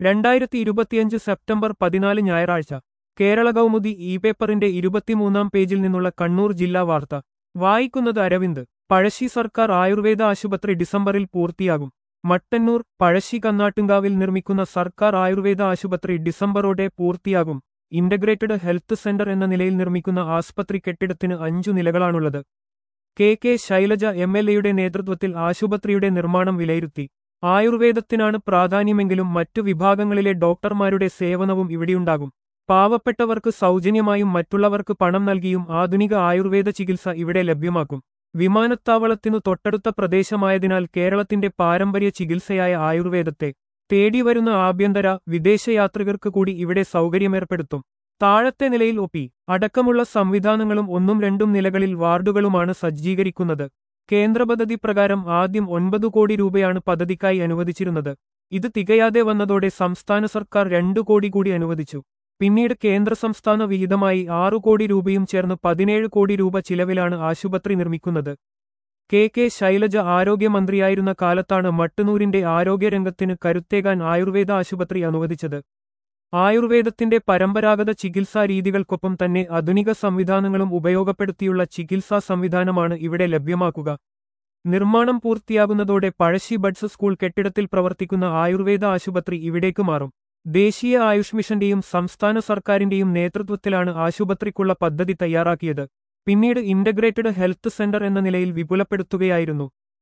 രണ്ടായിരത്തി ഇരുപത്തിയഞ്ച് സെപ്റ്റംബർ പതിനാല് ഞായറാഴ്ച കേരള കൗമുദി ഇ പേപ്പറിന്റെ ഇരുപത്തിമൂന്നാം പേജിൽ നിന്നുള്ള കണ്ണൂർ ജില്ലാ വാർത്ത വായിക്കുന്നത് അരവിന്ദ് പഴശ്ശി സർക്കാർ ആയുർവേദ ആശുപത്രി ഡിസംബറിൽ പൂർത്തിയാകും മട്ടന്നൂർ പഴശ്ശി കന്നാട്ടുങ്കാവിൽ നിർമ്മിക്കുന്ന സർക്കാർ ആയുർവേദ ആശുപത്രി ഡിസംബറോടെ പൂർത്തിയാകും ഇന്റഗ്രേറ്റഡ് ഹെൽത്ത് സെന്റർ എന്ന നിലയിൽ നിർമ്മിക്കുന്ന ആസ്പത്രി കെട്ടിടത്തിന് അഞ്ചു നിലകളാണുള്ളത് K K Shailaja M L എയുടെ നേതൃത്വത്തിൽ ആശുപത്രിയുടെ നിർമ്മാണം വിലയിരുത്തി ആയുർവേദത്തിനാണ് പ്രാധാന്യമെങ്കിലും മറ്റു വിഭാഗങ്ങളിലെ ഡോക്ടർമാരുടെ സേവനവും ഇവിടെയുണ്ടാകും പാവപ്പെട്ടവർക്ക് സൗജന്യമായും മറ്റുള്ളവർക്ക് പണം നൽകിയും ആധുനിക ആയുർവേദ ചികിത്സ ഇവിടെ ലഭ്യമാക്കും വിമാനത്താവളത്തിനു തൊട്ടടുത്ത പ്രദേശമായതിനാൽ കേരളത്തിന്റെ പാരമ്പര്യ ചികിത്സയായ ആയുർവേദത്തെ തേടിവരുന്ന ആഭ്യന്തര വിദേശയാത്രികർക്ക് കൂടി ഇവിടെ സൗകര്യമേർപ്പെടുത്തും താഴത്തെ നിലയിൽ ഒപ്പി അടക്കമുള്ള സംവിധാനങ്ങളും ഒന്നും രണ്ടും നിലകളിൽ വാർഡുകളുമാണ് സജ്ജീകരിക്കുന്നത് കേന്ദ്ര പദ്ധതി പ്രകാരം ആദ്യം ഒൻപതു കോടി രൂപയാണ് പദ്ധതിക്കായി അനുവദിച്ചിരുന്നത് ഇത് തികയാതെ വന്നതോടെ സംസ്ഥാന സർക്കാർ രണ്ടു കോടി കൂടി അനുവദിച്ചു പിന്നീട് കേന്ദ്ര സംസ്ഥാന വിഹിതമായി ആറു കോടി രൂപയും ചേർന്ന് പതിനേഴ് കോടി രൂപ ചിലവിലാണ് ആശുപത്രി നിർമ്മിക്കുന്നത് കെ കെ ശൈലജ ആരോഗ്യമന്ത്രിയായിരുന്ന കാലത്താണ് മട്ടന്നൂരിന്റെ ആരോഗ്യരംഗത്തിന് കരുത്തേകാൻ ആയുർവേദ ആശുപത്രി അനുവദിച്ചത് ആയുർവേദത്തിന്റെ പരമ്പരാഗത ചികിത്സാ രീതികൾക്കൊപ്പം തന്നെ ആധുനിക സംവിധാനങ്ങളും ഉപയോഗപ്പെടുത്തിയുള്ള ചികിത്സാ സംവിധാനമാണ് ഇവിടെ ലഭ്യമാക്കുക നിർമ്മാണം പൂർത്തിയാകുന്നതോടെ പഴശ്ശി ബഡ്സ് സ്കൂൾ കെട്ടിടത്തിൽ പ്രവർത്തിക്കുന്ന ആയുർവേദ ആശുപത്രി ഇവിടേക്ക് മാറും ദേശീയ ആയുഷ് മിഷന്റെയും സംസ്ഥാന സർക്കാരിന്റെയും നേതൃത്വത്തിലാണ് ആശുപത്രിക്കുള്ള പദ്ധതി തയ്യാറാക്കിയത് പിന്നീട് ഇന്റഗ്രേറ്റഡ് ഹെൽത്ത് സെന്റർ എന്ന നിലയിൽ വിപുലപ്പെടുത്തുകയായിരുന്നു